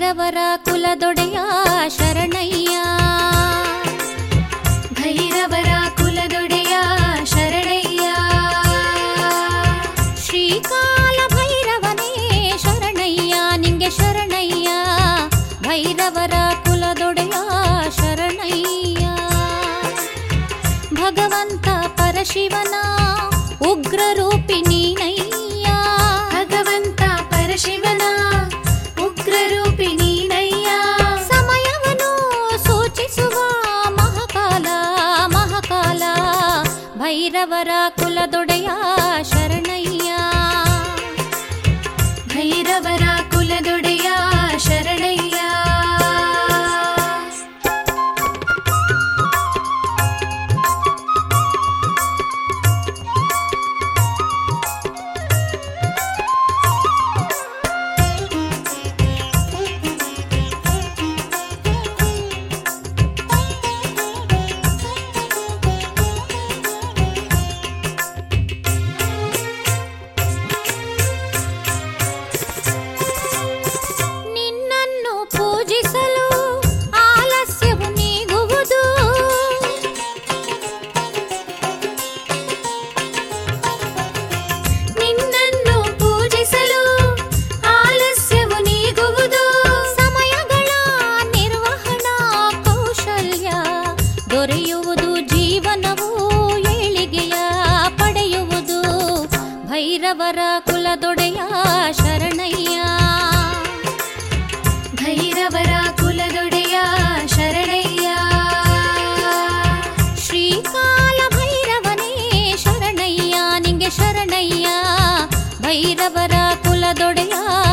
ಭೈರವರ ಕುಲದೊಡೆಯ ಶರಣಯ್ಯ ಭೈರವರ ಕುಲದೊಡೆಯ ಶರಣಯ್ಯ ಶ್ರೀಕಾಲ ಭೈರವನೇ ಶರಣಯ್ಯ ನಿಂಗೆ ಶರಣಯ್ಯ ಭೈರವರ ಕುಲದೊಡೆಯ ಶರಣಯ್ಯ ಭಗವಂತ ಪರಶಿವನ ಉಗ್ರ ರೂಪಿ ನೀನಯ್ಯ ಭಗವಂತ ಪರಶಿವನ ಉಗ್ರ ರೂಪಿ ನೀನಯ್ಯ ಸಮಯವನ್ನು ಸೂಚಿಸುವ ಮಹಾಕಾಲ ಮಹಾಕಾಲ ಭೈರವರ ಕುಲದೊಡೆಯ ಶರಣಯ್ಯ ಭೈರವರ ಕುಲದೊಡೆಯ ಶರಣಯ್ಯ ನಿನ್ನನ್ನು ಪೂಜಿಸಲು ಆಲಸ್ಯವು ನೀಗುವುದು ನಿನ್ನನ್ನು ಪೂಜಿಸಲು ಆಲಸ್ಯವು ನೀಗುವುದು ಸಮಯಗಳ ನಿರ್ವಹಣಾ ಕೌಶಲ್ಯ ದೊರೆಯುವುದು ಜೀವನವು ಏಳಿಗೆಯ ಪಡೆಯುವುದು ಭೈರವರ ಕುಲದೊಡೆಯ ಶರಣಯ್ಯ ಭೈರವರ ಕುಲದೊಡೆಯ ಶರಣಯ್ಯ ಶ್ರೀಕಾಲ ಭೈರವನೇ ಶರಣಯ್ಯ ನಿಂಗೆ ಶರಣಯ್ಯ ಭೈರವರ ಕುಲದೊಡೆಯ